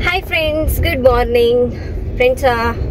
Hi friends good morning friends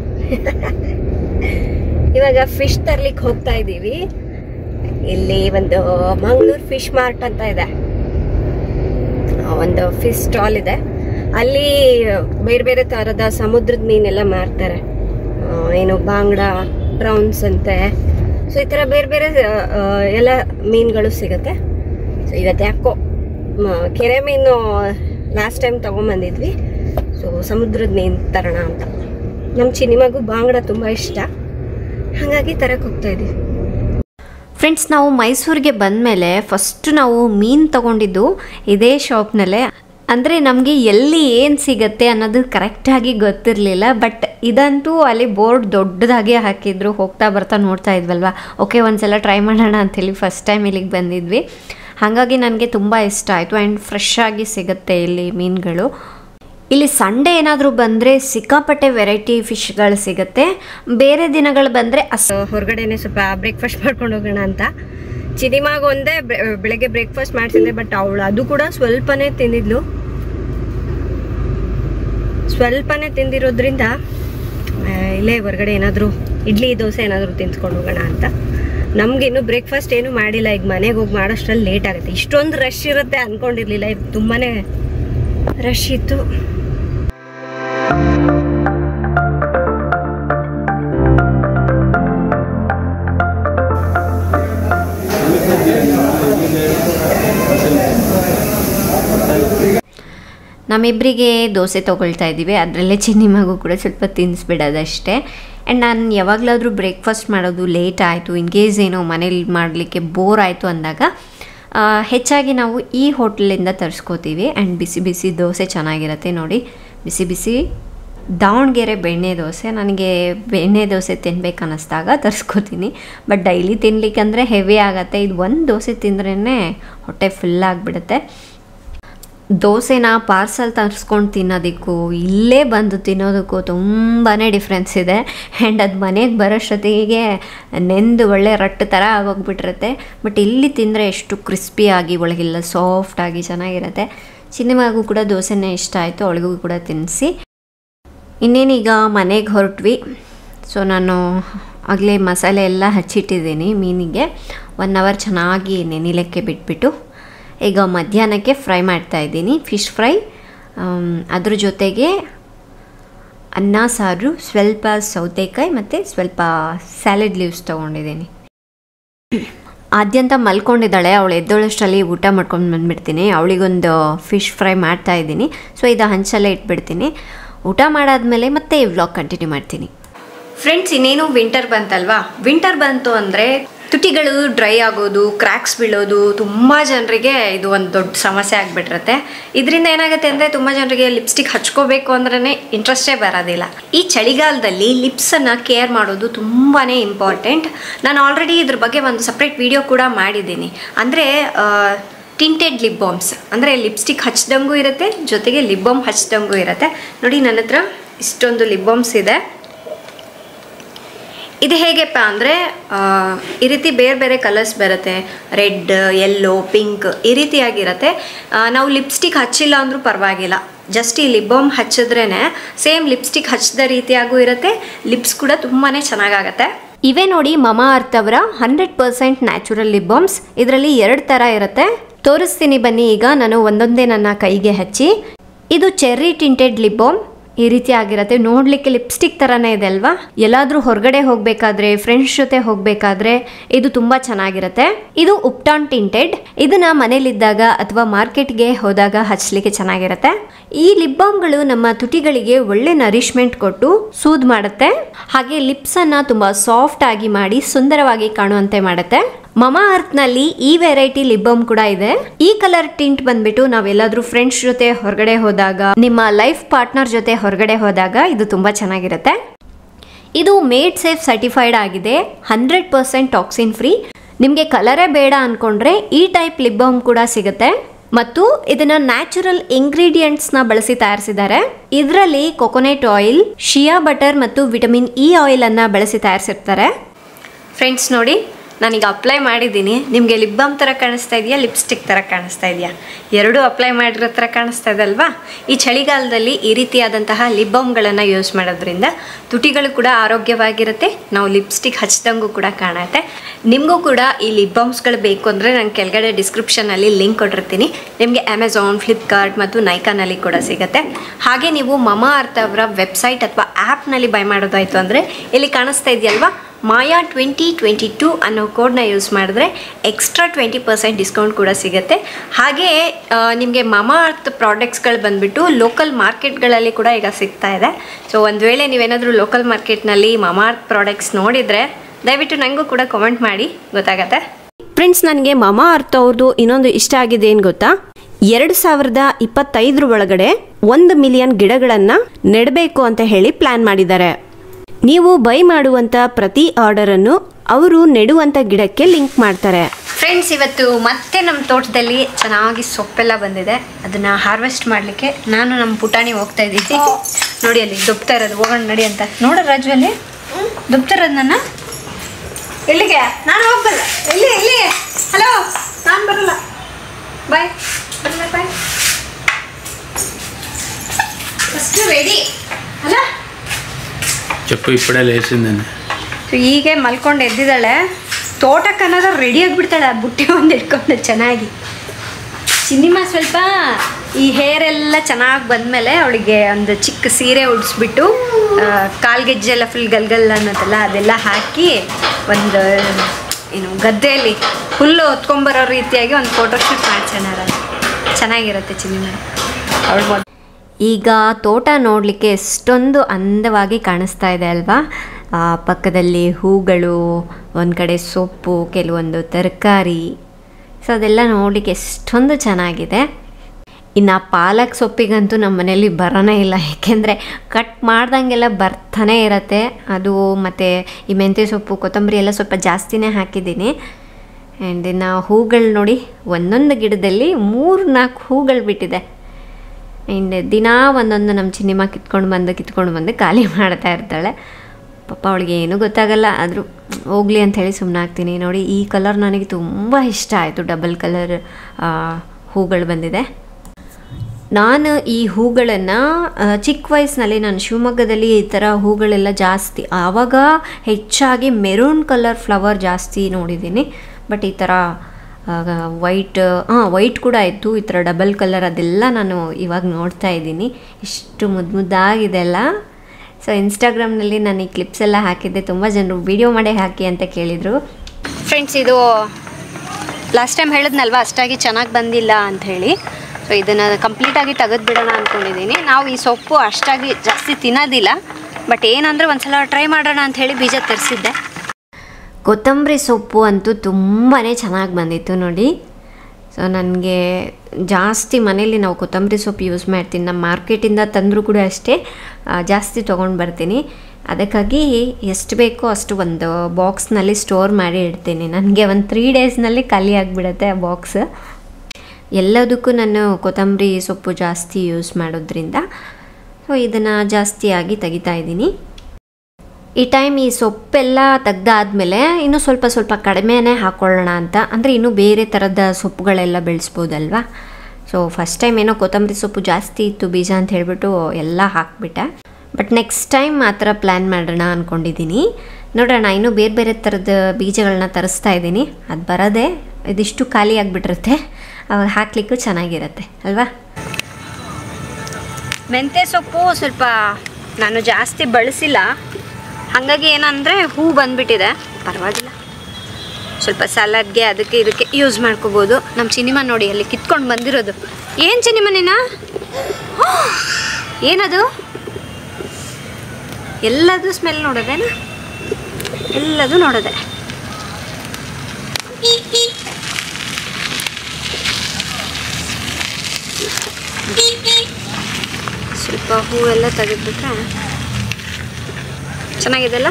ಇವಾಗ fish ತರ್ಲಿಕ್ಕೆ ಹೋಗ್ತಾ ಇದ್ದೀವಿ ಇಲ್ಲಿ ಒಂದು ಮಂಗಳೂರು ಫಿಶ್ ಮಾರ್ಟ್ ಅಂತ ಇದೆ ಆ, ಒಂದು ಫಿಶ್ ಸ್ಟಾಲ್ ಇದೆ ಅಲ್ಲಿ ಬೇರೆ ಬೇರೆ ಥರದ ಸಮುದ್ರದ ಮೀನೆಲ್ಲ ಮಾರ್ತಾರೆ ಆ, ಏನು ಬಾಂಗ್ಡಾ ಪ್ರೌನ್ಸ್ ಅಂತೆ ಸೊ ಈ ಥರ ಬೇರೆ ಬೇರೆ ಆ, ಆ, ಎಲ್ಲ ಮೀನುಗಳು ಸಿಗುತ್ತೆ ಸೊ ಇವತ್ತು ಯಾಕೋ ಮ- ಕೆರೆ ಮೀನು ಲಾಸ್ಟ್ ಟೈಮ್ ತೊಗೊಂಬಂದಿದ್ವಿ ಸೊ ಸಮುದ್ರದ ಮೀನು ತರೋಣ ಅಂತ ನಮ್ಮ ಚಿನಿಮಗೂ ಬಾಂಗ್ಡಾ ತುಂಬ ಇಷ್ಟ ಹಾಗಾಗಿ ತರಕ್ಕೆ ಹೋಗ್ತಾ ಇದ್ದೀವಿ ಫ್ರೆಂಡ್ಸ್ ನಾವು ಮೈಸೂರಿಗೆ ಬಂದಮೇಲೆ ಫಸ್ಟ್ ನಾವು ಮೀನು ತಗೊಂಡಿದ್ದು ಇದೇ ಶಾಪ್ನಲ್ಲೇ ಅಂದರೆ ನಮಗೆ ಎಲ್ಲಿ ಏನು ಸಿಗತ್ತೆ ಅನ್ನೋದು ಕರೆಕ್ಟಾಗಿ ಗೊತ್ತಿರಲಿಲ್ಲ ಬಟ್ ಇದಂತೂ ಅಲ್ಲಿ ಬೋರ್ಡ್ ದೊಡ್ಡದಾಗಿ ಹಾಕಿದ್ರು ಹೋಗ್ತಾ ಬರ್ತಾ ನೋಡ್ತಾ ಇದ್ವಲ್ವ ಓಕೆ ಒಂದ್ಸಲ ಟ್ರೈ ಮಾಡೋಣ ಅಂಥೇಳಿ ಫಸ್ಟ್ ಟೈಮ್ ಇಲ್ಲಿಗೆ ಬಂದಿದ್ವಿ ಹಾಗಾಗಿ ನನಗೆ ತುಂಬ ಇಷ್ಟ ಆಯಿತು ಆ್ಯಂಡ್ ಫ್ರೆಶ್ ಆಗಿ ಸಿಗುತ್ತೆ ಇಲ್ಲಿ ಮೀನುಗಳು ಇಲ್ಲಿ ಸಂಡೇ ಏನಾದರೂ ಬಂದರೆ ಸಿಕ್ಕಾಪಟ್ಟೆ ವೆರೈಟಿ ಫಿಶ್ಗಳು ಸಿಗುತ್ತೆ ಬೇರೆ ದಿನಗಳು ಬಂದರೆ ಅಸ್ ಸೊ ಹೊರಗಡೆನೆ ಸ್ವಲ್ಪ ಬ್ರೇಕ್ಫಾಸ್ಟ್ ಮಾಡ್ಕೊಂಡು ಹೋಗೋಣ ಅಂತ ಚಿನಿಮಾಗ ಒಂದೇ ಬೆ- ಬೆಳಗ್ಗೆ ಬ್ರೇಕ್ಫಾಸ್ಟ್ ಮಾಡ್ತಿದ್ದೆ ಬಟ್ ಅವಳು ಅದು ಕೂಡ ಸ್ವಲ್ಪನೇ ತಿಂದಿದ್ಲು ಸ್ವಲ್ಪನೇ ತಿಂದಿರೋದ್ರಿಂದ ಆ, ಇಲ್ಲೇ ಹೊರಗಡೆ ಏನಾದರೂ ಇಡ್ಲಿ ದೋಸೆ ಏನಾದರೂ ತಿನ್ಸ್ಕೊಂಡು ಹೋಗೋಣ ಅಂತ ನಮ್ಗೆ ಇನ್ನು ಬ್ರೇಕ್ಫಾಸ್ಟ್ ಏನು ಮಾಡಿಲ್ಲ ಈಗ ಮನೆಗೆ ಹೋಗಿ ಮಾಡೋಷ್ಟ್ರಲ್ಲಿ ಲೇಟ್ ಆಗುತ್ತೆ ಇಷ್ಟೊಂದು ರಶ್ ಇರುತ್ತೆ ಅನ್ಕೊಂಡಿರ್ಲಿಲ್ಲ ಇದು ತುಂಬಾನೇ ರಶ್ ಇತ್ತು ನಮ್ಮಿಬ್ಬರಿಗೆ ದೋಸೆ ತೊಗೊಳ್ತಾ ಇದ್ದೀವಿ ಅದರಲ್ಲೇ ಚಿನ್ನಿಮಗೂ ಕೂಡ ಸ್ವಲ್ಪ ತಿನ್ನಿಸ್ಬಿಡೋದಷ್ಟೇ ಆ್ಯಂಡ್ ನಾನು ಯಾವಾಗಲಾದರೂ ಬ್ರೇಕ್ಫಾಸ್ಟ್ ಮಾಡೋದು ಲೇಟ್ ಆಯಿತು ಇನ್ ಕೇಸ್ ಏನೋ ಮನೇಲಿ ಮಾಡಲಿಕ್ಕೆ ಬೋರ್ ಆಯಿತು ಅಂದಾಗ ಆ, ಹೆಚ್ಚಾಗಿ ನಾವು ಈ ಹೋಟ್ಲಿಂದ ತರಿಸ್ಕೋತೀವಿ ಆ್ಯಂಡ್ ಬಿಸಿ ಬಿಸಿ ದೋಸೆ ಚೆನ್ನಾಗಿರುತ್ತೆ ನೋಡಿ ಬಿಸಿ ಬಿಸಿ ದಾವಣಗೆರೆ ಬೆಣ್ಣೆ ದೋಸೆ ನನಗೆ ಬೆಣ್ಣೆ ದೋಸೆ ತಿನ್ಬೇಕು ಅನ್ನಿಸ್ದಾಗ ತರಿಸ್ಕೋತೀನಿ ಬಟ್ ಡೈಲಿ ತಿನ್ಲಿಕ್ಕಂದರೆ ಹೆವಿ ಆಗುತ್ತೆ ಇದು ಒಂದು ದೋಸೆ ತಿಂದ್ರೇ ಹೊಟ್ಟೆ ಫುಲ್ ಆಗಿಬಿಡುತ್ತೆ ದೋಸೆನ ಪಾರ್ಸಲ್ ತರಿಸ್ಕೊಂಡು ತಿನ್ನೋದಕ್ಕೂ ಇಲ್ಲೇ ಬಂದು ತಿನ್ನೋದಕ್ಕೂ ತುಂಬಾ ಡಿಫ್ರೆನ್ಸ್ ಇದೆ ಆ್ಯಂಡ್ ಅದು ಮನೆಗೆ ಬರೋಷ್ಟೊತ್ತಿಗೆ ನೆಂದು ಒಳ್ಳೆ ರಟ್ಟು ಥರ ಆಗೋಗ್ಬಿಟ್ಟಿರುತ್ತೆ ಬಟ್ ಇಲ್ಲಿ ತಿಂದರೆ ಎಷ್ಟು ಕ್ರಿಸ್ಪಿಯಾಗಿ ಒಳಗೆಲ್ಲ ಸಾಫ್ಟಾಗಿ ಚೆನ್ನಾಗಿರುತ್ತೆ ಚಿನ್ನಮಗೂ ಕೂಡ ದೋಸೆನೇ ಇಷ್ಟ ಆಯಿತು ಅವಳಿಗೂ ಕೂಡ ತಿನ್ನಿಸಿ ಇನ್ನೇನೀಗ ಮನೆಗೆ ಹೊರಟ್ವಿ ಸೊ ನಾನು ಆಗಲೇ ಮಸಾಲೆ ಎಲ್ಲ ಹಚ್ಚಿಟ್ಟಿದ್ದೀನಿ ಮೀನಿಗೆ ಒನ್ ಅವರ್ ಚೆನ್ನಾಗಿ ನೆನಿಲಕ್ಕೆ ಬಿಟ್ಬಿಟ್ಟು ಈಗ ಮಧ್ಯಾಹ್ನಕ್ಕೆ ಫ್ರೈ ಮಾಡ್ತಾ ಇದ್ದೀನಿ ಫಿಶ್ ಫ್ರೈ ಆಮ್, ಅದ್ರ ಜೊತೆಗೆ ಅನ್ನ ಸಾರು ಸ್ವಲ್ಪ ಸೌತೆಕಾಯಿ ಮತ್ತು ಸ್ವಲ್ಪ ಸ್ಯಾಲೆಡ್ ಲೀವ್ಸ್ ತೊಗೊಂಡಿದ್ದೀನಿ ಆದ್ಯಂತ ಮಲ್ಕೊಂಡಿದ್ದಾಳೆ ಅವಳು ಎದ್ದೋಳಷ್ಟರಲ್ಲಿ ಊಟ ಮಾಡ್ಕೊಂಡು ಬಂದುಬಿಡ್ತೀನಿ ಅವಳಿಗೊಂದು ಫಿಶ್ ಫ್ರೈ ಮಾಡ್ತಾ ಇದ್ದೀನಿ ಸೊ ಇದು ಹಂಚಲ್ಲೇ ಇಟ್ಬಿಡ್ತೀನಿ ಊಟ ಮಾಡಾದ್ಮೇಲೆ ಮತ್ತೆ ಈ ವ್ಲಾಗ್ ಕಂಟಿನ್ಯೂ ಮಾಡ್ತೀನಿ ಫ್ರೆಂಡ್ಸ್ ಇನ್ನೇನು ವಿಂಟರ್ ಬಂತಲ್ವಾ ವಿಂಟರ್ ಬಂತು ಅಂದರೆ ತುಟಿಗಳು ಡ್ರೈ ಆಗೋದು ಕ್ರ್ಯಾಕ್ಸ್ ಬೀಳೋದು ತುಂಬ ಜನರಿಗೆ ಇದು ಒಂದು ದೊಡ್ಡ ಸಮಸ್ಯೆ ಆಗಿಬಿಟ್ಟಿರುತ್ತೆ ಇದರಿಂದ ಏನಾಗುತ್ತೆ ಅಂದರೆ ತುಂಬ ಜನರಿಗೆ ಲಿಪ್ಸ್ಟಿಕ್ ಹಚ್ಕೋಬೇಕು ಅಂದ್ರೇ ಇಂಟ್ರೆಸ್ಟೇ ಬರೋದಿಲ್ಲ ಈ ಚಳಿಗಾಲದಲ್ಲಿ ಲಿಪ್ಸನ್ನು ಕೇರ್ ಮಾಡೋದು ತುಂಬಾ ಇಂಪಾರ್ಟೆಂಟ್ ನಾನು ಆಲ್ರೆಡಿ ಇದ್ರ ಬಗ್ಗೆ ಒಂದು ಸಪ್ರೇಟ್ ವಿಡಿಯೋ ಕೂಡ ಮಾಡಿದ್ದೀನಿ ಅಂದರೆ ಟಿಂಟೆಡ್ ಲಿಪ್ ಬಾಮ್ಸ್ ಅಂದರೆ ಲಿಪ್ಸ್ಟಿಕ್ ಹಚ್ದಂಗೂ ಇರುತ್ತೆ ಜೊತೆಗೆ ಲಿಪ್ ಬಾಮ್ ಹಚ್ದಂಗೂ ಇರುತ್ತೆ ನೋಡಿ ನನ್ನ ಹತ್ರ ಇಷ್ಟೊಂದು ಲಿಪ್ ಬಾಮ್ಸ್ ಇದೆ ಇದು ಹೇಗೆಪ್ಪ ಅಂದರೆ ಈ ರೀತಿ ಬೇರೆ ಬೇರೆ ಕಲರ್ಸ್ ಬರುತ್ತೆ ರೆಡ್ ಯೆಲ್ಲೋ ಪಿಂಕ್ ಈ ರೀತಿಯಾಗಿರುತ್ತೆ ಆ, ನಾವು ಲಿಪ್ಸ್ಟಿಕ್ ಹಚ್ಚಿಲ್ಲ ಅಂದರೂ ಪರವಾಗಿಲ್ಲ ಜಸ್ಟ್ ಈ ಲಿಪ್ ಬಾಮ್ ಹಚ್ಚಿದ್ರೇ ಸೇಮ್ ಲಿಪ್ಸ್ಟಿಕ್ ಹಚ್ಚಿದ ರೀತಿಯಾಗೂ ಇರುತ್ತೆ ಲಿಪ್ಸ್ ಕೂಡ ತುಂಬಾ ಚೆನ್ನಾಗಾಗತ್ತೆ ಇವೇ ನೋಡಿ ಮಮಾ ಅರ್ತ್ ಅವರ hundred percent natural lip balms ಇದರಲ್ಲಿ ಎರಡು ಥರ ಇರುತ್ತೆ ತೋರಿಸ್ತೀನಿ ಬನ್ನಿ ಈಗ ನಾನು ಒಂದೊಂದೇ ನನ್ನ ಕೈಗೆ ಹಚ್ಚಿ ಇದು ಚೆರ್ರಿ ಟಿಂಟೆಡ್ ಲಿಪ್ ಬಾಮ್ ಈ ರೀತಿ ಆಗಿರತ್ತೆ ನೋಡ್ಲಿಕ್ಕೆ ಲಿಪ್ಸ್ಟಿಕ್ ತರನೇ ಇದೆ ಅಲ್ವಾ ಎಲ್ಲಾದ್ರೂ ಹೊರಗಡೆ ಹೋಗ್ಬೇಕಾದ್ರೆ ಫ್ರೆಂಡ್ಸ್ ಜೊತೆ ಹೋಗ್ಬೇಕಾದ್ರೆ ಇದು ತುಂಬಾ ಚೆನ್ನಾಗಿರುತ್ತೆ ಇದು ಉಪ್ಟಾನ್ ಟಿಂಟೆಡ್ ಇದನ್ನ ಮನೇಲಿದ್ದಾಗ ಅಥವಾ ಮಾರ್ಕೆಟ್ಗೆ ಹೋದಾಗ ಹಚ್ಚಲಿಕ್ಕೆ ಚೆನ್ನಾಗಿರುತ್ತೆ ಈ ಲಿಪ್ ಬಾಮ್ಗಳು ನಮ್ಮ ತುಟಿಗಳಿಗೆ ಒಳ್ಳೆ ನರಿಶ್ಮೆಂಟ್ ಕೊಟ್ಟು ಸೂದ್ ಮಾಡುತ್ತೆ ಹಾಗೆ ಲಿಪ್ಸ್ ಅನ್ನ ತುಂಬಾ ಸಾಫ್ಟ್ ಆಗಿ ಮಾಡಿ ಸುಂದರವಾಗಿ ಕಾಣುವಂತೆ ಮಾಡುತ್ತೆ ಮಮಾ ಅರ್ತ್ ನಲ್ಲಿ ಈ ವೆರೈಟಿ ಲಿಪ್ ಬಾಮ್ ಕೂಡ ಇದೆ ಈ ಕಲರ್ ಟಿಂಟ್ ಬಂದ್ಬಿಟ್ಟು ನಾವೆಲ್ಲಾದ್ರೂ ಫ್ರೆಂಡ್ಸ್ ಜೊತೆ ಹೊರಗಡೆ ಹೋದಾಗ ನಿಮ್ಮ ಲೈಫ್ ಪಾರ್ಟ್ನರ್ ಜೊತೆ ಹೊರಗಡೆ ಹೋದಾಗ ಇದು ತುಂಬಾ ಚೆನ್ನಾಗಿರುತ್ತೆ ಇದು ಮೇಡ್ ಸೇಫ್ ಸರ್ಟಿಫೈಡ್ ಆಗಿದೆ ಹಂಡ್ರೆಡ್ ಪರ್ಸೆಂಟ್ ಟಾಕ್ಸಿನ್ ಫ್ರೀ ನಿಮಗೆ ಕಲರೇ ಬೇಡ ಅನ್ಕೊಂಡ್ರೆ ಈ ಟೈಪ್ ಲಿಪ್ ಬಾಮ್ ಕೂಡ ಸಿಗುತ್ತೆ ಮತ್ತು ಇದನ್ನ ನ್ಯಾಚುರಲ್ ಇಂಗ್ರೀಡಿಯೆಂಟ್ಸ್ನ ಬಳಸಿ ತಯಾರಿಸಿದ್ದಾರೆ ಇದರಲ್ಲಿ ಕೊಕೊನೆಟ್ ಆಯಿಲ್ ಶಿಯಾ ಬಟರ್ ಮತ್ತು ವಿಟಮಿನ್ ಇ ಆಯಿಲ್ ಅನ್ನ ಬಳಸಿ ತಯಾರಿಸಿರ್ತಾರೆ ಫ್ರೆಂಡ್ಸ್ ನೋಡಿ ನಾನೀಗ ಅಪ್ಲೈ ಮಾಡಿದ್ದೀನಿ ನಿಮಗೆ ಲಿಪ್ ಬಾಮ್ ಥರ ಕಾಣಿಸ್ತಾ ಇದೆಯಾ ಲಿಪ್ಸ್ಟಿಕ್ ಥರ ಕಾಣಿಸ್ತಾ ಇದೆಯಾ ಎರಡೂ ಅಪ್ಲೈ ಮಾಡಿರೋ ಥರ ಕಾಣಿಸ್ತಾ ಇದೆ ಅಲ್ವಾ ಈ ಚಳಿಗಾಲದಲ್ಲಿ ಈ ರೀತಿಯಾದಂತಹ ಲಿಪ್ ಬಾಮ್ಗಳನ್ನು ಯೂಸ್ ಮಾಡೋದ್ರಿಂದ ತುಟಿಗಳು ಕೂಡ ಆರೋಗ್ಯವಾಗಿರುತ್ತೆ ನಾವು ಲಿಪ್ಸ್ಟಿಕ್ ಹಚ್ಚಿದಂಗೂ ಕೂಡ ಕಾಣುತ್ತೆ ನಿಮಗೂ ಕೂಡ ಈ ಲಿಪ್ ಬಾಮ್ಸ್ಗಳು ಬೇಕು ಅಂದರೆ ನಾನು ಕೆಳಗಡೆ ಡಿಸ್ಕ್ರಿಪ್ಷನಲ್ಲಿ ಲಿಂಕ್ ಕೊಟ್ಟಿರ್ತೀನಿ ನಿಮಗೆ ಅಮೆಝಾನ್ ಫ್ಲಿಪ್ಕಾರ್ಟ್ ಮತ್ತು ನೈಕಾನಲ್ಲಿ ಕೂಡ ಸಿಗುತ್ತೆ ಹಾಗೆ ನೀವು ಮಮಾ ಅರ್ಥ ಅವರ ವೆಬ್ಸೈಟ್ ಅಥವಾ ಆ್ಯಪ್ನಲ್ಲಿ ಬೈ ಮಾಡೋದಾಯಿತು ಅಂದರೆ ಇಲ್ಲಿ ಕಾಣಿಸ್ತಾ ಇದೆಯಲ್ವಾ ಮಾಯಾ ಟ್ವೆಂಟಿ ಟ್ವೆಂಟಿ ಟೂ ಅನ್ನೋ ಕೋಡ್ನ ಯೂಸ್ ಮಾಡಿದ್ರೆ ಎಕ್ಸ್ಟ್ರಾ ಟ್ವೆಂಟಿ ಪರ್ಸೆಂಟ್ ಡಿಸ್ಕೌಂಟ್ ಕೂಡ ಸಿಗುತ್ತೆ ಹಾಗೆ ನಿಮಗೆ ಮಮಾ ಅರ್ತ್ ಪ್ರಾಡಕ್ಟ್ಸ್ಗಳು ಬಂದುಬಿಟ್ಟು ಲೋಕಲ್ ಮಾರ್ಕೆಟ್ಗಳಲ್ಲಿ ಕೂಡ ಈಗ ಸಿಗ್ತಾ ಇದೆ ಸೊ ಒಂದು ವೇಳೆ ನೀವೇನಾದರೂ ಲೋಕಲ್ ಮಾರ್ಕೆಟ್ನಲ್ಲಿ ಮಮಾ ಅರ್ತ್ ಪ್ರಾಡಕ್ಟ್ಸ್ ನೋಡಿದರೆ ದಯವಿಟ್ಟು ನನಗೂ ಕೂಡ ಕಮೆಂಟ್ ಮಾಡಿ ಗೊತ್ತಾಗತ್ತೆ ಫ್ರೆಂಡ್ಸ್ ನನಗೆ ಮಮಾ ಅರ್ಥ ಅವ್ರದ್ದು ಇನ್ನೊಂದು ಇಷ್ಟ ಆಗಿದೆ ಏನು ಗೊತ್ತಾ ಎರಡು ಸಾವಿರದ ಇಪ್ಪತ್ತೈದರ ಒಳಗಡೆ ಒಂದು ಮಿಲಿಯನ್ ಗಿಡಗಳನ್ನು ನೆಡಬೇಕು ಅಂತ ಹೇಳಿ ಪ್ಲಾನ್ ಮಾಡಿದ್ದಾರೆ ನೀವು ಬೈ ಮಾಡುವಂಥ ಪ್ರತಿ ಆರ್ಡರನ್ನು ಅವರು ನೆಡುವಂಥ ಗಿಡಕ್ಕೆ ಲಿಂಕ್ ಮಾಡ್ತಾರೆ ಫ್ರೆಂಡ್ಸ್ ಇವತ್ತು ಮತ್ತೆ ನಮ್ಮ ತೋಟದಲ್ಲಿ ಚೆನ್ನಾಗಿ ಸೊಪ್ಪೆಲ್ಲ ಬಂದಿದೆ ಅದನ್ನ ಹಾರ್ವೆಸ್ಟ್ ಮಾಡಲಿಕ್ಕೆ ನಾನು ನಮ್ಮ ಪುಟಾಣಿ ಹೋಗ್ತಾ ಇದ್ದೀವಿ ನೋಡಿ ಅಲ್ಲಿ ದುಬ್ತಾ ಇರೋದು ಹೋಗೋಣ ನಡಿ ಅಂತ ನೋಡ ರಾಜು ಅಲ್ಲಿ ದುಬ್ತಾ ಇರೋದು ನನ್ನ ಎಲ್ಲಿಗೆ ನಾನು ಹೋಗ್ಬಲ್ಲ ಎಲ್ಲಿ ಎಲ್ಲಿ ಹಲೋ ನಾನು ಬರಲ್ಲ ಬಾಯ್ ಬರಲ್ಲ ಬಾಯ್ ಫಸ್ಟ್ ರೆಡಿ ಅಲ್ಲ చెప్పు ఇప్పుడే లేచిందని ಸೊ ಹೀಗೆ ಮಲ್ಕೊಂಡು ಎದ್ದಿದ್ದಾಳೆ ತೋಟಕ್ಕೆ ಅನ್ನೋದು ರೆಡಿ ಆಗಿಬಿಡ್ತಾಳೆ ಆ ಬುಟ್ಟಿ ಒಂದು ಇಟ್ಕೊಂಡು ಚೆನ್ನಾಗಿ ಸಿನಿಮಾ ಸ್ವಲ್ಪ ಈ ಹೇರ್ ಎಲ್ಲ ಚೆನ್ನಾಗಿ ಬಂದಮೇಲೆ ಅವಳಿಗೆ ಒಂದು ಚಿಕ್ಕ ಸೀರೆ ಉಡಿಸ್ಬಿಟ್ಟು ಕಾಲ್ಗೆಜ್ಜೆ ಎಲ್ಲ ಫುಲ್ ಗಲ್ಗಲ್ ಅನ್ನೋದಲ್ಲ ಅದೆಲ್ಲ ಹಾಕಿ ಒಂದು ಏನು ಗದ್ದೆಯಲ್ಲಿ ಹುಲ್ಲು ಹೊತ್ಕೊಂಬರೋ ರೀತಿಯಾಗಿ ಒಂದು ಫೋಟೋ ಶೂಟ್ ಮಾಡ್ಸೋಣ ಚೆನ್ನಾಗಿರುತ್ತೆ ಸಿನಿಮಾ ಅವಳು ಮೊದ್ ಈಗ ತೋಟ ನೋಡಲಿಕ್ಕೆ ಎಷ್ಟೊಂದು ಅಂದವಾಗಿ ಕಾಣಿಸ್ತಾ ಇದೆ ಅಲ್ವಾ ಆ, ಪಕ್ಕದಲ್ಲಿ ಹೂಗಳು ಒಂದು ಕಡೆ ಸೊಪ್ಪು ಕೆಲವೊಂದು ತರಕಾರಿ ಸೊ ಅದೆಲ್ಲ ನೋಡಲಿಕ್ಕೆ ಎಷ್ಟೊಂದು ಚೆನ್ನಾಗಿದೆ ಇನ್ನು ಪಾಲಕ್ ಸೊಪ್ಪಿಗಂತೂ ನಮ್ಮ ಮನೇಲಿ ಬರೋನೇ ಇಲ್ಲ ಏಕೆಂದರೆ ಕಟ್ ಮಾಡ್ದಂಗೆಲ್ಲ ಬರ್ತಾನೆ ಇರತ್ತೆ ಅದು ಮತ್ತು ಈ ಮೆಂತ್ಯ ಸೊಪ್ಪು ಕೊತ್ತಂಬರಿ ಎಲ್ಲ ಸ್ವಲ್ಪ ಜಾಸ್ತಿನೇ ಹಾಕಿದ್ದೀನಿ ಆ್ಯಂಡ್ ಇನ್ನು ಹೂಗಳು ನೋಡಿ ಒಂದೊಂದು ಗಿಡದಲ್ಲಿ ಮೂರು ನಾಲ್ಕು ಹೂಗಳು ಬಿಟ್ಟಿದೆ ಆ್ಯಂಡ್ ದಿನ ಒಂದೊಂದು ನಮ್ಮ ಚಿನ್ನಿಮ್ಮ ಕಿತ್ಕೊಂಡು ಬಂದು ಕಿತ್ಕೊಂಡು ಬಂದು ಖಾಲಿ ಮಾಡ್ತಾ ಇರ್ತಾಳೆ ಪಾಪ ಅವಳಿಗೆ ಏನೂ ಗೊತ್ತಾಗಲ್ಲ ಆದರೂ ಹೋಗಲಿ ಅಂತ ಹೇಳಿ ಸುಮ್ಮನೆ ಆಗ್ತೀನಿ ನೋಡಿ ಈ ಕಲರ್ ನನಗೆ ತುಂಬ ಇಷ್ಟ ಆಯಿತು ಡಬಲ್ ಕಲರ್ ಹೂಗಳು ಬಂದಿದೆ ನಾನು ಈ ಹೂಗಳನ್ನು ಚಿಕ್ಕ ವಯಸ್ಸಿನಲ್ಲಿ ನಾನು ಶಿವಮೊಗ್ಗದಲ್ಲಿ ಈ ಥರ ಹೂಗಳೆಲ್ಲ ಜಾಸ್ತಿ ಆವಾಗ ಹೆಚ್ಚಾಗಿ ಮೆರೂನ್ ಕಲರ್ ಫ್ಲವರ್ ಜಾಸ್ತಿ ನೋಡಿದ್ದೀನಿ ಬಟ್ ಈ ಥರ ವೈಟ್ ಹಾಂ ವೈಟ್ ಕೂಡ ಆಯಿತು ಈ ಥರ ಡಬಲ್ ಕಲರ್ ಅದೆಲ್ಲ ನಾನು ಇವಾಗ ನೋಡ್ತಾ ಇದ್ದೀನಿ ಇಷ್ಟು ಮುದ್ದು ಮುದ್ದಾಗಿದೆ ಅಲ್ಲ ಸೊ ಇನ್ಸ್ಟಾಗ್ರಾಮ್ನಲ್ಲಿ ನಾನು ಈ ಕ್ಲಿಪ್ಸ್ ಎಲ್ಲ ಹಾಕಿದ್ದೆ ತುಂಬ ಜನರು ವಿಡಿಯೋ ಮಾಡೇ ಹಾಕಿ ಅಂತ ಕೇಳಿದರು ಫ್ರೆಂಡ್ಸ್ ಇದು ಲಾಸ್ಟ್ ಟೈಮ್ ಹೇಳಿದ್ನಲ್ವ ಅಷ್ಟಾಗಿ ಚೆನ್ನಾಗಿ ಬಂದಿಲ್ಲ ಅಂತ ಹೇಳಿ ಸೊ ಇದನ್ನು ಕಂಪ್ಲೀಟಾಗಿ ತೆಗೆದುಬಿಡೋಣ ಅಂದ್ಕೊಂಡಿದ್ದೀನಿ ನಾವು ಈ ಸೊಪ್ಪು ಅಷ್ಟಾಗಿ ಜಾಸ್ತಿ ತಿನ್ನೋದಿಲ್ಲ ಬಟ್ ಏನಂದರೆ ಒಂದ್ಸಲ ಟ್ರೈ ಮಾಡೋಣ ಅಂತ ಹೇಳಿ ಬೀಜ ತರಿಸಿದ್ದೆ ಕೊತ್ತಂಬರಿ ಸೊಪ್ಪು ಅಂತೂ ತುಂಬಾ ಚೆನ್ನಾಗಿ ಬಂದಿತ್ತು ನೋಡಿ ಸೊ ನನಗೆ ಜಾಸ್ತಿ ಮನೇಲಿ ನಾವು ಕೊತ್ತಂಬರಿ ಸೊಪ್ಪು ಯೂಸ್ ಮಾಡ್ತೀನಿ ನಮ್ಮ ಮಾರ್ಕೆಟಿಂದ ತಂದರೂ ಕೂಡ ಅಷ್ಟೇ ಆ, ಜಾಸ್ತಿ ತೊಗೊಂಡು ಬರ್ತೀನಿ ಅದಕ್ಕಾಗಿ ಎಷ್ಟು ಬೇಕೋ ಅಷ್ಟು ಒಂದು ಬಾಕ್ಸ್ನಲ್ಲಿ ಸ್ಟೋರ್ ಮಾಡಿ ಇಡ್ತೀನಿ ನನಗೆ ಒಂದು ತ್ರೀ ಡೇಸ್ನಲ್ಲಿ ಖಾಲಿ ಆಗಿಬಿಡುತ್ತೆ ಆ ಬಾಕ್ಸ್ ಎಲ್ಲದಕ್ಕೂ ನಾನು ಕೊತ್ತಂಬರಿ ಸೊಪ್ಪು ಜಾಸ್ತಿ ಯೂಸ್ ಮಾಡೋದ್ರಿಂದ ಸೊ ಇದನ್ನು ಜಾಸ್ತಿಯಾಗಿ ತೆಗಿತಾ ಇದ್ದೀನಿ ಈ ಟೈಮ್ ಈ ಸೊಪ್ಪೆಲ್ಲ ತೆಗ್ದಾದ್ಮೇಲೆ ಇನ್ನೂ ಸ್ವಲ್ಪ ಸ್ವಲ್ಪ ಕಡಿಮೆನೇ ಹಾಕ್ಕೊಳ್ಳೋಣ ಅಂತ ಅಂದರೆ ಇನ್ನೂ ಬೇರೆ ಥರದ ಸೊಪ್ಪುಗಳೆಲ್ಲ ಬೆಳೆಸ್ಬೋದಲ್ವಾ ಸೊ ಫಸ್ಟ್ ಟೈಮ್ ಏನೋ ಕೊತ್ತಂಬರಿ ಸೊಪ್ಪು ಜಾಸ್ತಿ ಇತ್ತು ಬೀಜ ಅಂತ ಹೇಳಿಬಿಟ್ಟು ಎಲ್ಲ ಹಾಕ್ಬಿಟ್ಟೆ ಬಟ್ ನೆಕ್ಸ್ಟ್ ಟೈಮ್ ಆ ಥರ ಪ್ಲ್ಯಾನ್ ಮಾಡೋಣ ಅಂದ್ಕೊಂಡಿದ್ದೀನಿ ನೋಡೋಣ ಇನ್ನೂ ಬೇರೆ ಬೇರೆ ಥರದ ಬೀಜಗಳನ್ನ ತರಿಸ್ತಾ ಇದ್ದೀನಿ ಅದು ಬರೋದೇ ಇದಿಷ್ಟು ಖಾಲಿ ಆಗಿಬಿಟ್ಟಿರುತ್ತೆ ಅವಾಗ ಹಾಕ್ಲಿಕ್ಕೂ ಚೆನ್ನಾಗಿರುತ್ತೆ ಅಲ್ವಾ ಮೆಂತ್ಯ ಸೊಪ್ಪು ಸ್ವಲ್ಪ ನಾನು ಜಾಸ್ತಿ ಬಳಸಿಲ್ಲ ಹಾಗಾಗಿ ಏನಂದರೆ ಹೂ ಬಂದ್ಬಿಟ್ಟಿದೆ ಪರವಾಗಿಲ್ಲ ಸ್ವಲ್ಪ ಸಲಾಡ್ಗೆ ಅದಕ್ಕೆ ಇದಕ್ಕೆ ಯೂಸ್ ಮಾಡ್ಕೋಬೋದು ನಮ್ಮ ಸಿನಿಮಾ ನೋಡಿ ಅಲ್ಲಿ ಕಿತ್ಕೊಂಡು ಬಂದಿರೋದು ಏನು ಸಿನಿಮಾ ನೀನು ಏನದು ಎಲ್ಲದು ಸ್ಮೆಲ್ ನೋಡೋದೇನ ಎಲ್ಲದು ನೋಡೋದೆ ಸ್ವಲ್ಪ ಹೂವೆಲ್ಲ ತೆಗೆದ್ಬಿಟ್ರೆ ಚೆನ್ನಾಗಿದೆಲ್ಲ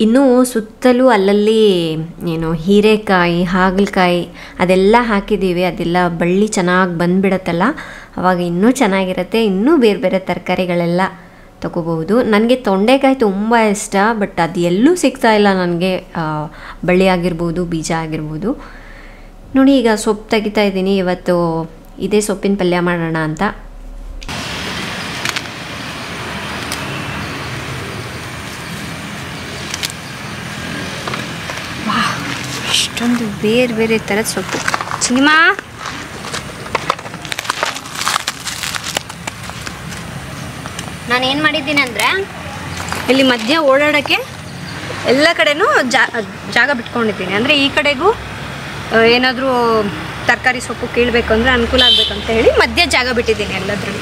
ಇನ್ನೂ ಸುತ್ತಲೂ ಅಲ್ಲಲ್ಲಿ ಏನು ಹೀರೆಕಾಯಿ ಹಾಗಲಕಾಯಿ ಅದೆಲ್ಲ ಹಾಕಿದ್ದೀವಿ ಅದೆಲ್ಲ ಬಳ್ಳಿ ಚೆನ್ನಾಗಿ ಬಂದ್ಬಿಡತ್ತಲ್ಲ ಅವಾಗ ಇನ್ನೂ ಚೆನ್ನಾಗಿರುತ್ತೆ ಇನ್ನೂ ಬೇರೆ ಬೇರೆ ತರಕಾರಿಗಳೆಲ್ಲ ತಗೋಬಹುದು ನನಗೆ ತೊಂಡೆಕಾಯಿ ತುಂಬ ಇಷ್ಟ ಬಟ್ ಅದು ಎಲ್ಲೂ ಸಿಗ್ತಾ ಇಲ್ಲ ನನಗೆ ಬಳ್ಳಿ ಆಗಿರ್ಬೋದು ಬೀಜ ಆಗಿರ್ಬೋದು ನೋಡಿ ಈಗ ಸೊಪ್ಪು ತೆಗಿತಾ ಇದ್ದೀನಿ ಇವತ್ತು ಇದೇ ಸೊಪ್ಪಿನ ಪಲ್ಯ ಮಾಡೋಣ ಅಂತ ಇಷ್ಟೊಂದು ಬೇರೆ ಬೇರೆ ಥರದ ಸೊಪ್ಪು ಸಿನಿಮಾ ನಾನು ಏನು ಮಾಡಿದ್ದೀನಿ ಅಂದರೆ ಇಲ್ಲಿ ಮಧ್ಯ ಓಡಾಡೋಕ್ಕೆ ಎಲ್ಲ ಕಡೆನೂ ಜಾ ಜಾಗ ಬಿಟ್ಕೊಂಡಿದ್ದೀನಿ ಅಂದರೆ ಈ ಕಡೆಗೂ ಏನಾದರೂ ತರಕಾರಿ ಸೊಪ್ಪು ಕೀಳಬೇಕು ಅಂದರೆ ಅನುಕೂಲ ಆಗಬೇಕಂತ ಹೇಳಿ ಮಧ್ಯ ಜಾಗ ಬಿಟ್ಟಿದ್ದೀನಿ ಎಲ್ಲದ್ರೂ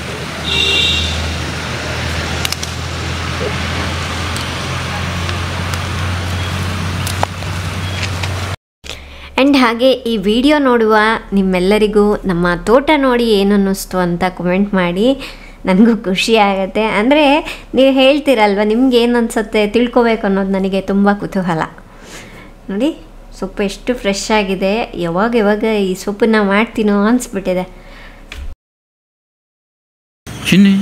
ಆ್ಯಂಡ್ ಹಾಗೆ ಈ ವಿಡಿಯೋ ನೋಡುವ ನಿಮ್ಮೆಲ್ಲರಿಗೂ ನಮ್ಮ ತೋಟ ನೋಡಿ ಏನು ಅನ್ನಿಸ್ತು ಅಂತ ಕಮೆಂಟ್ ಮಾಡಿ ನನಗೂ ಖುಷಿ ಆಗುತ್ತೆ ಅಂದರೆ ನೀವು ಹೇಳ್ತೀರಲ್ವ ನಿಮ್ಗೆ ಏನು ಅನಿಸುತ್ತೆ ತಿಳ್ಕೊಬೇಕು ಅನ್ನೋದು ನನಗೆ ತುಂಬ ಕುತೂಹಲ ನೋಡಿ ಸೊಪ್ಪು ಎಷ್ಟು ಫ್ರೆಶ್ ಆಗಿದೆ ಯಾವಾಗ ಯಾವಾಗ ಈ ಸೊಪ್ಪನ್ನ ಮಾಡ್ತೀನೋ ಅನಿಸ್ಬಿಟ್ಟಿದೆ ಚಿನ್ನಿ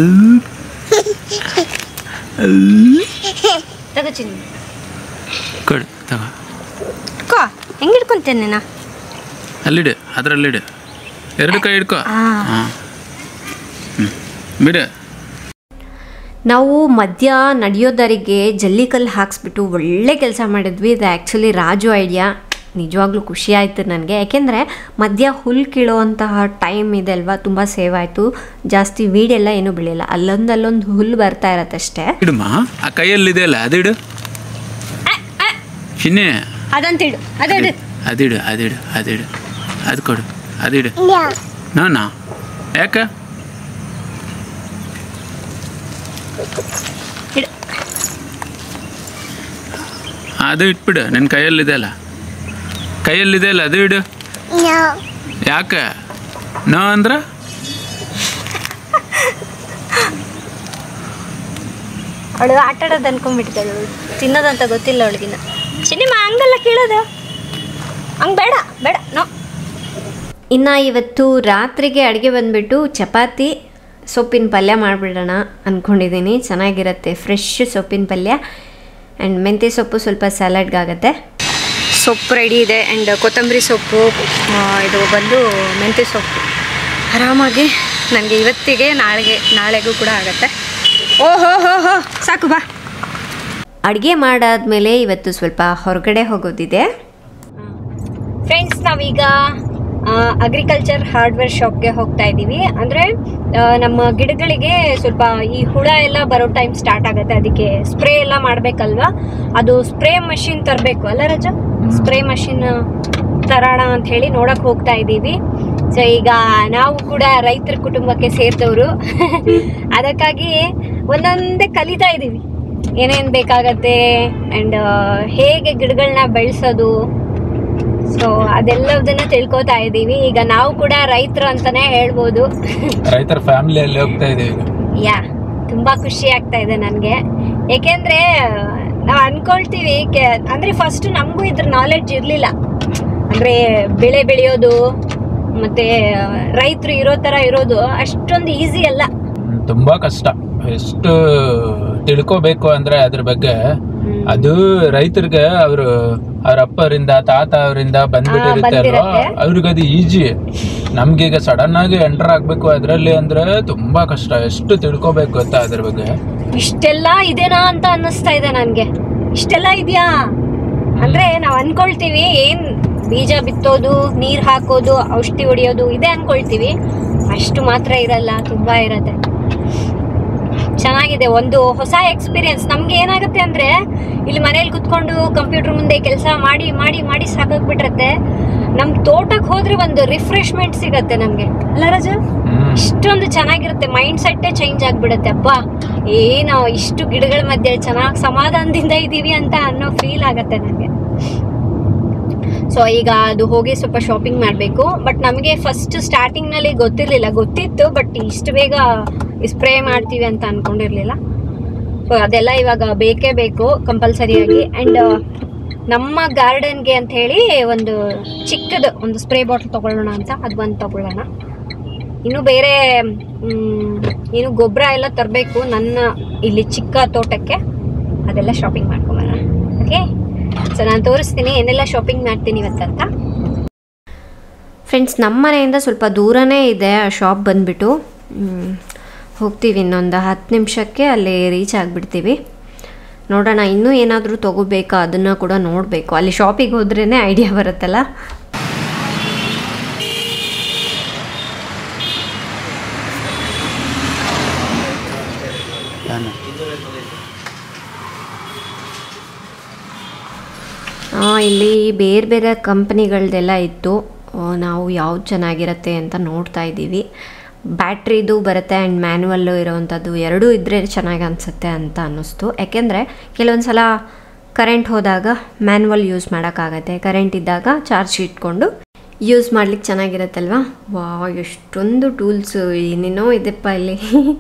ತಗೋ ಚಿನ್ನ ಕೊಡು ತಗೋ ಕೋ ಹೆಂಗೆ ಹಿಡ್ಕೊಂತೇನೆ ನಾ ಅಲ್ಲಿಡು ಅದರಲ್ಲಿಡು ಎರಡು ಕೈ ಹಿಡ್ಕೊ ಹಾಂ ಹ್ಞೂ ಬಿಡು ನಾವು ಮಧ್ಯ ನಡೆಯೋದರಿಗೆ ಜಲ್ಲಿಕಲ್ಲು ಹಾಕ್ಸ್ಬಿಟ್ಟು ಒಳ್ಳೆ ಕೆಲಸ ಮಾಡಿದ್ವಿ ಇದು ಆ್ಯಕ್ಚುಲಿ ರಾಜು ಐಡಿಯಾ ನಿಜವಾಗ್ಲೂ ಖುಷಿ ಆಯಿತು ನನಗೆ ಯಾಕೆಂದರೆ ಮಧ್ಯ ಹುಲ್ಲು ಕೀಳೋವಂತಹ ಟೈಮ್ ಇದೆ ಅಲ್ವಾ ತುಂಬ ಸೇವ್ ಆಯಿತು ಜಾಸ್ತಿ ವೀಡೆಲ್ಲ ಏನೂ ಬೆಳೆಯಲ್ಲ ಅಲ್ಲೊಂದು ಅಲ್ಲೊಂದು ಹುಲ್ಲು ಬರ್ತಾ ಇರತ್ತಷ್ಟೇ ಇಡುಮ್ಮ ಆ ಕೈಯಲ್ಲಿದೆ ಅಲ್ಲ ಅದಿಡು ಚಿನ್ನಿ ಅದಂತಿಡು ಅದಿಡು ಅದಿಡು ಅದಿಡು ಅದಿಡು ಅದು ಕೊಡು ಅದಿಡು ನಾನಾ ಯಾಕೆ ಇಡು ಅದು ಇಟ್ಬಿಡು ನನ್ನ ಕೈಯಲ್ಲಿದೆ ಅಲ್ಲ ಕೈಯಲ್ಲಿದೆ ಅಲ್ಲ ಅದು ಇಡು ಯಾಕೆ ನೋ ಅಂದ್ರೆ ಅವಳು ಆಟ ಆಡೋದು ಅನ್ಕೊಂಡ್ಬಿಟ್ಟಿದ್ದಾಳು ತಿನ್ನೋದಂತ ಗೊತ್ತಿಲ್ಲ ಅವಳಿಗಿನ್ನ ಸಿನಿಮಾ ಹಂಗಲ್ಲ ಕೇಳೋದು ಹಂಗೆ ಬೇಡ ಬೇಡ ನೋ ಇನ್ನು ಇವತ್ತು ರಾತ್ರಿಗೆ ಅಡುಗೆ ಬಂದುಬಿಟ್ಟು ಚಪಾತಿ ಸೊಪ್ಪಿನ ಪಲ್ಯ ಮಾಡಿಬಿಡೋಣ ಅಂದ್ಕೊಂಡಿದ್ದೀನಿ ಚೆನ್ನಾಗಿರುತ್ತೆ ಫ್ರೆಶ್ ಸೊಪ್ಪಿನ ಪಲ್ಯ ಆ್ಯಂಡ್ ಮೆಂತ್ಯ ಸೊಪ್ಪು ಸ್ವಲ್ಪ ಸ್ಯಾಲಡ್ಗಾಗತ್ತೆ ಸೊಪ್ಪು ರೆಡಿ ಇದೆ ಆ್ಯಂಡ್ ಕೊತ್ತಂಬರಿ ಸೊಪ್ಪು ಆ, ಇದು ಬಂದು ಮೆಂತ್ಯ ಸೊಪ್ಪು ಆರಾಮಾಗಿ ನನಗೆ ಇವತ್ತಿಗೆ ನಾಳೆಗೆ ನಾಳೆಗೂ ಕೂಡ ಆಗುತ್ತೆ ಓ ಹೋ ಹೋ ಹೋ ಸಾಕು ಬಾ ಅಡುಗೆ ಮಾಡಾದ್ಮೇಲೆ ಇವತ್ತು ಸ್ವಲ್ಪ ಹೊರಗಡೆ ಹೋಗೋದಿದೆ ಫ್ರೆಂಡ್ಸ್ ನಾವೀಗ ಅಗ್ರಿಕಲ್ಚರ್ ಹಾರ್ಡ್ವೇರ್ ಶಾಪ್ಗೆ ಹೋಗ್ತಾ ಇದ್ದೀವಿ ಅಂದರೆ ನಮ್ಮ ಗಿಡಗಳಿಗೆ ಸ್ವಲ್ಪ ಈ ಹುಳ ಎಲ್ಲ ಬರೋ ಟೈಮ್ ಸ್ಟಾರ್ಟ್ ಆಗುತ್ತೆ ಅದಕ್ಕೆ ಸ್ಪ್ರೇ ಎಲ್ಲ ಮಾಡಬೇಕಲ್ವಾ ಅದು ಸ್ಪ್ರೇ ಮಷಿನ್ ತರಬೇಕು ಅಲ್ಲ ರಜ ಸ್ಪ್ರೇ ಮಷಿನ್ ತರೋಣ ಅಂತ ಹೇಳಿ ನೋಡಕ್ ಹೋಗ್ತಾ ಇದ್ದೀವಿ ಸೊ ಈಗ ನಾವು ಕೂಡ ರೈತರ ಕುಟುಂಬಕ್ಕೆ ಸೇರಿದವರು ಅದಕ್ಕಾಗಿ ಒಂದೊಂದೇ ಕಲಿತಾ ಇದ್ದೀವಿ ಏನೇನು ಬೇಕಾಗತ್ತೆ ಆ್ಯಂಡ್ ಹೇಗೆ ಗಿಡಗಳನ್ನ ಬೆಳೆಸೋದು ಸೊ ಅದೆಲ್ಲದನ್ನ ತಿಳ್ಕೊತಾ ಇದ್ದೀವಿ ಈಗ ನಾವು ಕೂಡ ರೈತರು ಅಂತಾನೆ ಹೇಳ್ಬೋದು ರೈತರ ಫ್ಯಾಮಿಲಿಯಲ್ಲಿ ಹೋಗ್ತಾ ಇದೀವಿ ಯಾ ತುಂಬಾ ಖುಷಿ ಆಗ್ತಾ ಇದೆ ನನಗೆ ಏಕೆಂದ್ರೆ ನಾವು ಅನ್ಕೊಳ್ತೀವಿ ಕೆ- ಅಂದ್ರೆ ಫಸ್ಟ್ ನಮಗೂ ಇದ್ರ ನಾಲೆಡ್ಜ್ ಇರ್ಲಿಲ್ಲ ಅಂದ್ರೆ ಬೆಳೆ ಬೆಳೆಯೋದು ಮತ್ತೆ ರೈತರು ಇರೋ ತರ ಇರೋದು ಅಷ್ಟೊಂದು ಈಸಿ ಅಲ್ಲ ತುಂಬಾ ಕಷ್ಟ ಎಷ್ಟು ತಿಳ್ಕೋಬೇಕು ಅಂದ್ರೆ ಅದ್ರ ಬಗ್ಗೆ ಅದು ರೈತರಿಗೆ ಅವರು ಅವ್ರ ಅಪ್ಪರಿಂದ ತಾತ ಅವರಿಂದ ಬಂದ್ಬಿಟ್ಟಿರುತ್ತೆ ಅಲ್ವಾ ಬಂದಿರತ್ತೆ. ಅವ್ರಿಗೆ ಅದು ಈಜಿ ನಮ್ಗೀಗ ಸಡನ್ ಆಗಿ ಎಂಟರ್ ಆಗ್ಬೇಕು ಅದ್ರಲ್ಲಿ ಅಂದ್ರೆ ತುಂಬಾ ಕಷ್ಟ ಎಷ್ಟು ತಿಳ್ಕೋಬೇಕು ಗೊತ್ತಾ ಅದ್ರ ಬಗ್ಗೆ ಇಷ್ಟೆಲ್ಲ ಇದೇನಾ ಅಂತ ಅನ್ನಿಸ್ತಾ ಇದೆ ನನ್ಗೆ ಇಷ್ಟೆಲ್ಲ ಇದೆಯಾ ಅಂದ್ರೆ ನಾವ್ ಅನ್ಕೊಳ್ತೀವಿ ಏನ್ ಬೀಜ ಬಿತ್ತೋದು ನೀರ್ ಹಾಕೋದು ಔಷಧಿ ಹೊಡಿಯೋದು ಇದೆ ಅನ್ಕೊಳ್ತೀವಿ ಅಷ್ಟು ಮಾತ್ರ ಇರಲ್ಲ ತುಂಬಾ ಇರತ್ತೆ ಚೆನ್ನಾಗಿದೆ ಒಂದು ಹೊಸ ಎಕ್ಸ್ಪೀರಿಯನ್ಸ್ ನಮ್ಗೆ ಏನಾಗುತ್ತೆ ಅಂದ್ರೆ ಇಲ್ಲಿ ಮನೇಲಿ ಕುತ್ಕೊಂಡು ಕಂಪ್ಯೂಟರ್ ಮುಂದೆ ಕೆಲಸ ಮಾಡಿ ಮಾಡಿ ಮಾಡಿ ಸಾಕಾಗ್ಬಿಟ್ಟಿರತ್ತೆ ನಮ್ ತೋಟಕ್ಕೆ ಹೋದ್ರೆ ಒಂದು ರಿಫ್ರೆಶ್ಮೆಂಟ್ ಸಿಗತ್ತೆ ನಮ್ಗೆ ಅಲ್ಲ ರಾಜ ಹ್ಮ್ ಇಷ್ಟೊಂದು ಚೆನ್ನಾಗಿರುತ್ತೆ ಮೈಂಡ್ ಸೆಟ್ಟೇ ಚೇಂಜ್ ಆಗ್ಬಿಡುತ್ತೆ ಅಪ್ಪ ಏನು ಇಷ್ಟು ಗಿಡಗಳ ಮಧ್ಯೆ ಚೆನ್ನಾಗಿ ಸಮಾಧಾನದಿಂದ ಇದ್ದೀವಿ ಅಂತ ಅನ್ನೋ ಫೀಲ್ ಆಗತ್ತೆ ನನಗೆ ಸೊ ಈಗ ಅದು ಹೋಗಿ ಸ್ವಲ್ಪ ಶಾಪಿಂಗ್ ಮಾಡಬೇಕು ಬಟ್ ನಮಗೆ ಫಸ್ಟ್ ಸ್ಟಾರ್ಟಿಂಗ್ನಲ್ಲಿ ಗೊತ್ತಿರಲಿಲ್ಲ ಗೊತ್ತಿತ್ತು ಬಟ್ ಇಷ್ಟು ಬೇಗ ಸ್ಪ್ರೇ ಮಾಡ್ತೀವಿ ಅಂತ ಅನ್ಕೊಂಡಿರ್ಲಿಲ್ಲ ಸೊ ಅದೆಲ್ಲ ಇವಾಗ ಬೇಕೇ ಬೇಕು ಕಂಪಲ್ಸರಿಯಾಗಿ ಆ್ಯಂಡ್ ನಮ್ಮ ಗಾರ್ಡನ್ಗೆ ಅಂತ ಹೇಳಿ ಒಂದು ಚಿಕ್ಕದು ಒಂದು ಸ್ಪ್ರೇ ಬಾಟಲ್ ತಗೊಳ್ಳೋಣ ಅಂತ ಅದು ಒಂದು ತಗೊಳ್ಳೋಣ ಇನ್ನು ಬೇರೆ ಮ್, ಏನು ಗೊಬ್ಬರ ಎಲ್ಲ ತರಬೇಕು ನನ್ನ ಇಲ್ಲಿ ಚಿಕ್ಕ ತೋಟಕ್ಕೆ ಅದೆಲ್ಲ ಶಾಪಿಂಗ್ ಮಾಡ್ಕೊಂಬರೋಣ ಓಕೆ ಸೊ ನಾನು ತೋರಿಸ್ತೀನಿ ಏನೆಲ್ಲ ಶಾಪಿಂಗ್ ಮಾಡ್ತೀನಿ ಇವತ್ತಂತ ಫ್ರೆಂಡ್ಸ್ ನಮ್ಮ ಮನೆಯಿಂದ ಸ್ವಲ್ಪ ದೂರನೇ ಇದೆ ಆ ಶಾಪ್ ಬಂದುಬಿಟ್ಟು ಹೋಗ್ತೀವಿ ಇನ್ನೊಂದು ಹತ್ತು ನಿಮಿಷಕ್ಕೆ ಅಲ್ಲಿ ರೀಚ್ ಆಗಿಬಿಡ್ತೀವಿ ನೋಡೋಣ ಇನ್ನೂ ಏನಾದರೂ ತೊಗೋಬೇಕಾ ಅದನ್ನು ಕೂಡ ನೋಡಬೇಕು ಅಲ್ಲಿ ಶಾಪಿಗೆ ಹೋದ್ರೇ ಐಡಿಯಾ ಬರುತ್ತಲ್ಲ ಆ, ಇಲ್ಲಿ ಬೇರೆ ಬೇರೆ ಕಂಪ್ನಿಗಳದೆಲ್ಲ ಇತ್ತು ಆ, ನಾವು ಯಾವ್ದು ಚೆನ್ನಾಗಿರುತ್ತೆ ಅಂತ ನೋಡ್ತಾ ಇದ್ದೀವಿ ಬ್ಯಾಟ್ರಿದು ಬರುತ್ತೆ ಆ್ಯಂಡ್ ಮ್ಯಾನ್ಯಲ್ಲು ಇರೋವಂಥದ್ದು ಎರಡೂ ಇದ್ದರೆ ಚೆನ್ನಾಗಿ ಅನಿಸುತ್ತೆ ಅಂತ ಅನ್ನಿಸ್ತು ಯಾಕೆಂದರೆ ಕೆಲವೊಂದು ಸಲ ಕರೆಂಟ್ ಹೋದಾಗ ಮ್ಯಾನ್ಯಲ್ ಯೂಸ್ ಮಾಡೋಕ್ಕಾಗತ್ತೆ ಕರೆಂಟ್ ಇದ್ದಾಗ ಚಾರ್ಜ್ ಇಟ್ಕೊಂಡು ಯೂಸ್ ಮಾಡ್ಲಿಕ್ಕೆ ಚೆನ್ನಾಗಿರುತ್ತಲ್ವಾ ವಾ ಎಷ್ಟೊಂದು ಟೂಲ್ಸು ಏನೇನೋ ಇದೆಪ್ಪ ಇಲ್ಲಿ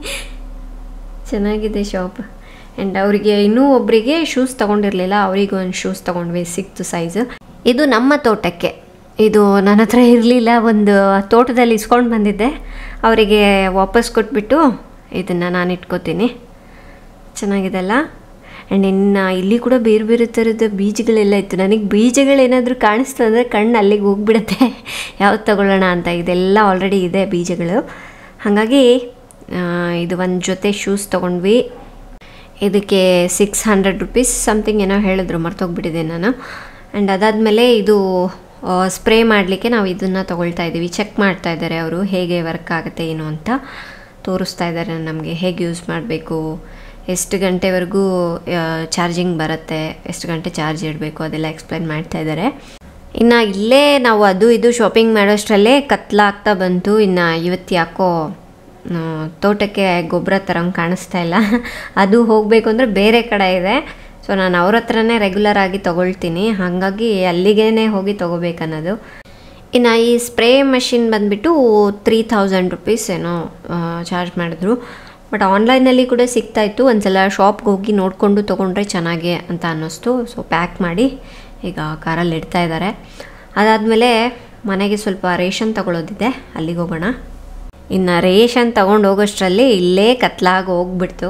ಚೆನ್ನಾಗಿದೆ ಶಾಪ್ ಆ್ಯಂಡ್ ಅವರಿಗೆ ಇನ್ನೂ ಒಬ್ಬರಿಗೆ ಶೂಸ್ ತೊಗೊಂಡಿರಲಿಲ್ಲ ಅವರಿಗೆ ಒಂದು ಶೂಸ್ ತೊಗೊಂಡ್ವಿ ಸಿಕ್ತು ಸೈಜು ಇದು ನಮ್ಮ ತೋಟಕ್ಕೆ ಇದು ನನ್ನ ಹತ್ರ ಇರಲಿಲ್ಲ ಒಂದು ತೋಟದಲ್ಲಿ ಇಸ್ಕೊಂಡು ಬಂದಿದ್ದೆ ಅವರಿಗೆ ವಾಪಸ್ ಕೊಟ್ಬಿಟ್ಟು ಇದನ್ನು ನಾನು ಇಟ್ಕೋತೀನಿ ಚೆನ್ನಾಗಿದೆ ಅಲ್ಲ ಆ್ಯಂಡ್ ಇನ್ನು ಇಲ್ಲಿ ಕೂಡ ಬೇರೆ ಬೇರೆ ಥರದ ಬೀಜಗಳೆಲ್ಲ ಇತ್ತು ನನಗೆ ಬೀಜಗಳೇನಾದರೂ ಕಾಣಿಸ್ತು ಅಂದರೆ ಕಣ್ಣು ಅಲ್ಲಿಗೆ ಹೋಗ್ಬಿಡುತ್ತೆ ಯಾವ್ದು ತಗೊಳ್ಳೋಣ ಅಂತ ಇದೆಲ್ಲ ಆಲ್ರೆಡಿ ಇದೆ ಬೀಜಗಳು ಹಾಗಾಗಿ ಆ, ಇದು ಒಂದು ಜೊತೆ ಶೂಸ್ ತೊಗೊಂಡ್ವಿ ಇದಕ್ಕೆ ಸಿಕ್ಸ್ ಹಂಡ್ರೆಡ್ ರುಪೀಸ್ ಸಮಥಿಂಗ್ ಏನೋ ಹೇಳಿದ್ರು ಮರ್ತೋಗ್ಬಿಟ್ಟಿದೆ ನಾನು ಆ್ಯಂಡ್ ಅದಾದಮೇಲೆ ಇದು ಸ್ಪ್ರೇ ಮಾಡಲಿಕ್ಕೆ ನಾವು ಇದನ್ನು ತೊಗೊಳ್ತಾ ಇದ್ದೀವಿ ಚೆಕ್ ಮಾಡ್ತಾ ಇದ್ದಾರೆ ಅವರು ಹೇಗೆ ವರ್ಕ್ ಆಗುತ್ತೆ ಏನು ಅಂತ ತೋರಿಸ್ತಾ ಇದ್ದಾರೆ ನಮಗೆ ಹೇಗೆ ಯೂಸ್ ಮಾಡಬೇಕು ಎಷ್ಟು ಗಂಟೆವರೆಗೂ ಚಾರ್ಜಿಂಗ್ ಬರುತ್ತೆ ಎಷ್ಟು ಗಂಟೆ ಚಾರ್ಜ್ ಇಡಬೇಕು ಅದೆಲ್ಲ ಎಕ್ಸ್ಪ್ಲೈನ್ ಮಾಡ್ತಾ ಇದ್ದಾರೆ ಇನ್ನು ಇಲ್ಲೇ ನಾವು ಅದು ಇದು ಶಾಪಿಂಗ್ ಮಾಡೋಷ್ಟರಲ್ಲೇ ಕತ್ಲಾಗ್ತಾ ಬಂತು ಇನ್ನು ಇವತ್ತು ಯಾಕೋ ಆ, ತೋಟಕ್ಕೆ ಗೊಬ್ಬರ ತರಂಗೆ ಕಾಣಿಸ್ತಾ ಇಲ್ಲ ಅದು ಹೋಗಬೇಕು ಅಂದರೆ ಬೇರೆ ಕಡೆ ಇದೆ ಸೊ ನಾನು ಅವ್ರ ಹತ್ರನೇ ರೆಗ್ಯುಲರ್ ಆಗಿ ತೊಗೊಳ್ತೀನಿ ಹಾಗಾಗಿ ಅಲ್ಲಿಗೇ ಹೋಗಿ ತೊಗೋಬೇಕನ್ನೋದು ಇನ್ನು ಈ ಸ್ಪ್ರೇ ಮಷಿನ್ ಬಂದುಬಿಟ್ಟು ತ್ರೀ ಥೌಸಂಡ್ ರುಪೀಸ್ ಏನೋ ಚಾರ್ಜ್ ಮಾಡಿದ್ರು ಬಟ್ ಆನ್ಲೈನಲ್ಲಿ ಕೂಡ ಸಿಗ್ತಾಯಿತ್ತು ಒಂದ್ಸಲ ಶಾಪ್ಗೆ ಹೋಗಿ ನೋಡಿಕೊಂಡು ತೊಗೊಂಡ್ರೆ ಚೆನ್ನಾಗಿ ಅಂತ ಅನ್ನಿಸ್ತು ಸೊ ಪ್ಯಾಕ್ ಮಾಡಿ ಈಗ ಕಾರಲ್ಲಿ ಇಡ್ತಾ ಇದ್ದಾರೆ ಅದಾದಮೇಲೆ ಮನೆಗೆ ಸ್ವಲ್ಪ ರೇಷನ್ ತಗೊಳ್ಳೋದಿದೆ ಅಲ್ಲಿಗೆ ಹೋಗೋಣ ಇನ್ನು ರೇಷನ್ ತಗೊಂಡು ಹೋಗೋಷ್ಟರಲ್ಲಿ ಇಲ್ಲೇ ಕತ್ಲಾಗಿ ಹೋಗ್ಬಿಡ್ತು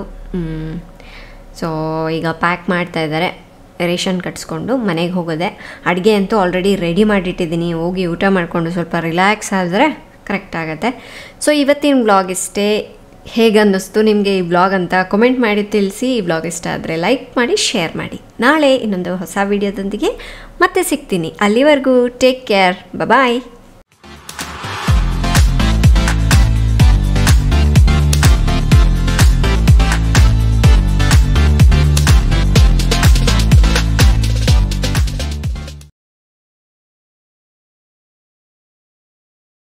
ಸೊ ಈಗ ಪ್ಯಾಕ್ ಮಾಡ್ತಾ ಇದ್ದಾರೆ ರೇಷನ್ ಕಟ್ಸ್ಕೊಂಡು ಮನೆಗೆ ಹೋಗೋದೆ ಅಡುಗೆ ಅಂತೂ ಆಲ್ರೆಡಿ ರೆಡಿ ಮಾಡಿಟ್ಟಿದ್ದೀನಿ ಹೋಗಿ ಊಟ ಮಾಡಿಕೊಂಡು ಸ್ವಲ್ಪ ರಿಲ್ಯಾಕ್ಸ್ ಆದರೆ ಕರೆಕ್ಟ್ ಆಗುತ್ತೆ ಸೊ ಇವತ್ತಿನ ಬ್ಲಾಗ್ ಇಷ್ಟೇ ಹೇಗೆ ಅನ್ನಿಸ್ತು ನಿಮಗೆ ಈ ಬ್ಲಾಗ್ ಅಂತ ಕಮೆಂಟ್ ಮಾಡಿ ತಿಳಿಸಿ ಈ ಬ್ಲಾಗ್ ಇಷ್ಟ ಆದರೆ ಲೈಕ್ ಮಾಡಿ ಶೇರ್ ಮಾಡಿ ನಾಳೆ ಇನ್ನೊಂದು ಹೊಸ ವಿಡಿಯೋದೊಂದಿಗೆ ಮತ್ತೆ ಸಿಗ್ತೀನಿ ಅಲ್ಲಿವರೆಗೂ ಟೇಕ್ ಕೇರ್ ಬಾಯ್